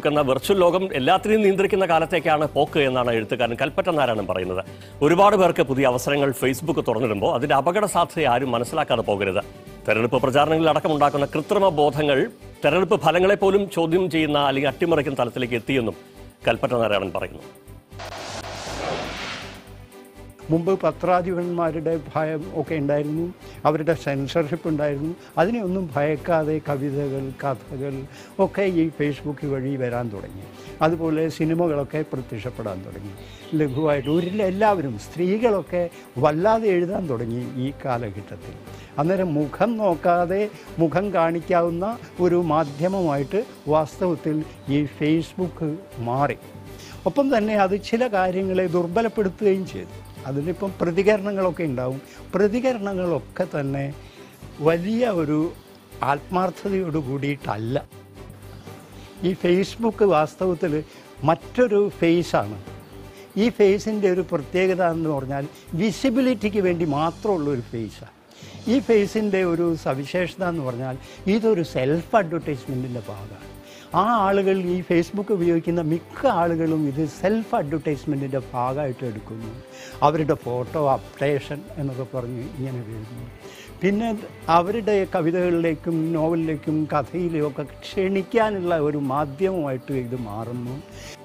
Facebook എന്ന virtual ലോകം എല്ലാത്തിനെയും നിയന്ത്രിക്കുന്ന കാലത്തേക്കാണ് പോക്ക് എന്നാണ് എഴുത്തുകാരൻ കൽപ്പറ്റ നാരായണൻ പറയുന്നത് ഒരുപാട് പേർക്ക് പുതിയ അവസരങ്ങൾ ഫേസ്ബുക്ക് തുറന്നിടുമ്പോൾ അതിന്റെ അപകട സാധ്യത ആരും മനസ്സിലാക്കാതെ പോകരുത് തെരഞ്ഞെടുപ്പ് പ്രചാരണങ്ങളിൽ അടക്കമുണ്ടാക്കുന്ന കൃത്രിമ ബോധങ്ങൾ തെരഞ്ഞെടുപ്പ് ഫലങ്ങളെ പോലും ചോദ്യം ചെയ്യുന്ന അല്ലെങ്കിൽ അട്ടിമറിക്കുന്ന തലത്തിലേക്ക് എത്തിയെന്നും കൽപ്പറ്റ നാരായണൻ പറയുന്നു മുമ്പ് പത്രാധിപന്മാരുടെ ഭയം ഒക്കെ ഉണ്ടായിരുന്നു അവരുടെ സെൻസർഷിപ്പ് ഉണ്ടായിരുന്നു അതിനെയൊന്നും ഭയക്കാതെ കവിതകൾ കഥകൾ ഒക്കെ ഈ ഫേസ്ബുക്ക് വഴി വരാൻ തുടങ്ങി അതുപോലെ സിനിമകളൊക്കെ പ്രത്യക്ഷപ്പെടാൻ തുടങ്ങി ലഘുവായിട്ട് ഒരു എല്ലാവരും സ്ത്രീകളൊക്കെ വല്ലാതെ എഴുതാൻ തുടങ്ങി ഈ കാലഘട്ടത്തിൽ അന്നേരം മുഖം നോക്കാതെ മുഖം കാണിക്കാവുന്ന ഒരു മാധ്യമമായിട്ട് വാസ്തവത്തിൽ ഈ ഫേസ്ബുക്ക് മാറി ഒപ്പം തന്നെ അത് ചില കാര്യങ്ങളെ ദുർബലപ്പെടുത്തുകയും ചെയ്തു അതിനിപ്പം പ്രതികരണങ്ങളൊക്കെ ഉണ്ടാവും പ്രതികരണങ്ങളൊക്കെ തന്നെ വലിയ ഒരു ആത്മാർത്ഥതയോട് കൂടിയിട്ടല്ല ഈ ഫേസ്ബുക്ക് വാസ്തവത്തിൽ മറ്റൊരു ഫേസാണ് ഈ ഫേസിൻ്റെ ഒരു പ്രത്യേകത എന്ന് പറഞ്ഞാൽ വിസിബിലിറ്റിക്ക് വേണ്ടി മാത്രമുള്ള ഒരു ഫേസാണ് ഈ ഫേസിൻ്റെ ഒരു സവിശേഷത എന്ന് പറഞ്ഞാൽ ഇതൊരു സെൽഫ് അഡ്വർടൈസ്മെൻറ്റിൻ്റെ ഭാഗമാണ് ആ ആളുകൾ ഈ ഫേസ്ബുക്ക് ഉപയോഗിക്കുന്ന മിക്ക ആളുകളും ഇത് സെൽഫ് അഡ്വർടൈസ്മെൻറ്റിൻ്റെ ഭാഗമായിട്ട് എടുക്കുന്നു അവരുടെ ഫോട്ടോ അപ്ഡേഷൻ എന്നൊക്കെ പറഞ്ഞ് ഇങ്ങനെ എഴുതുന്നു പിന്നെ അവരുടെ കവിതകളിലേക്കും നോവലിലേക്കും കഥയിലേക്കും ഒക്കെ ക്ഷണിക്കാനുള്ള ഒരു മാധ്യമമായിട്ട് ഇത് മാറുന്നു